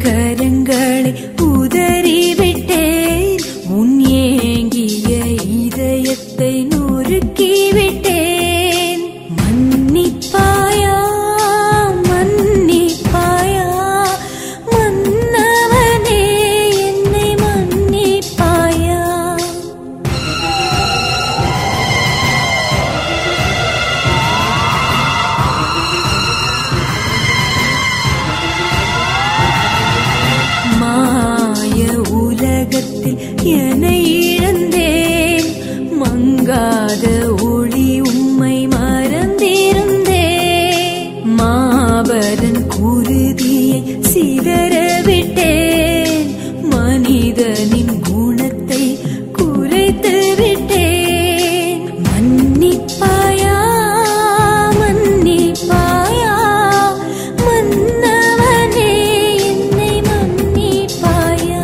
கரங்களை உதறிவிட்டேன் உன் ஏங்கிய இதயத்தை நொறுக்கிவிட்டேன் மன்னிப்பாயா மன்னிப்பாயா மன்னவனே என்னை மன்னிப்பாயா மாய உலகத்தில் என்னை இழந்தேன் மங்காத ஒளி உம்மை மறந்திருந்தேன் மாபரன் குருதியை சிதறவிட்டேன் மனிதனின் குணத்தை குறைத்து விட்டேன் மன்னிப்பாயா மன்னிப்பாயா மன்னவனே என்னை மன்னிப்பாயா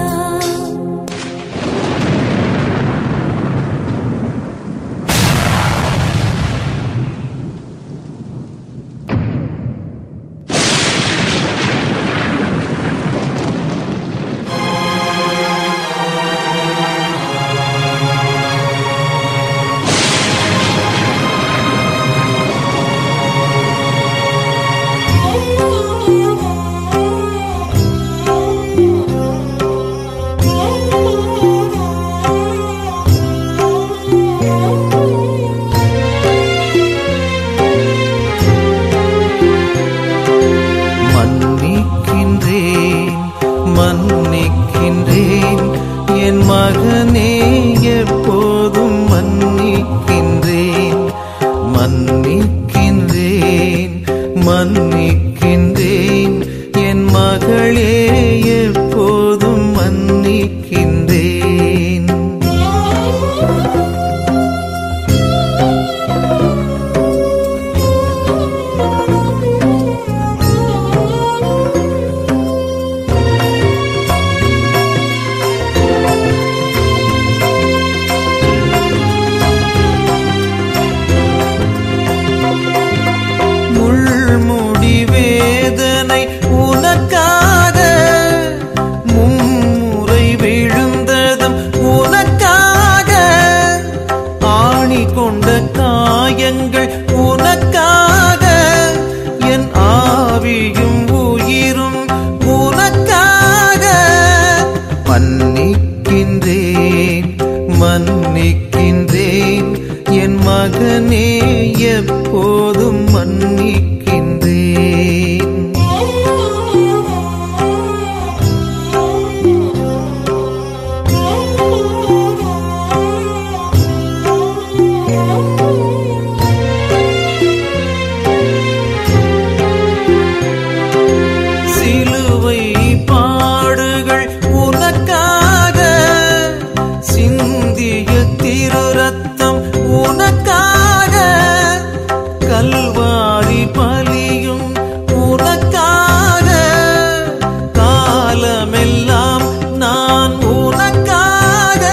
மன்னிக்கின்றேன் மன்னிக்கின்றேன் என் மகனே எப்போதும் மன்னிக்கின்றேன் மன்னிக்கின்றேன் மன்னிக்கின்றேன் என் மகளே எப்போதும் மன்னிக்கின்றேன் முள்முடி வேதனை உனக்காக மும்முறை விழுந்ததும் உனக்காக ஆணி கொண்ட காயங்கள் உனக்காக என் ஆவியும் உயிரும் உனக்காக மன்னிக்கின்றேன் மன்னிக்கின்றேன் என் மகனே எப்போதும் மன்னிக்கின்றேன் சிலுவை பாடுகள் உனக்காக சிந்திய திரு ரத்தம் உனக்காக கல்வாரி பலியும் உனக்காக காலமெல்லாம் நான் உனக்காக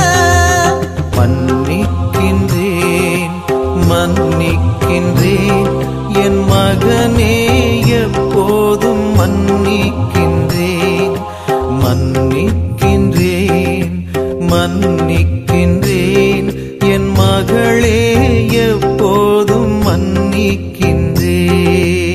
மன்னிக்கின்றேன் மன்னிக்கின்றேன் என் மகனே எப்போதும் மன்னிக்கின்றேன் மன்னிக்கின்றேன் மன்னிக்கின்றேன் என் மகளே எப்போதும் மன்னிக்கின்றேன்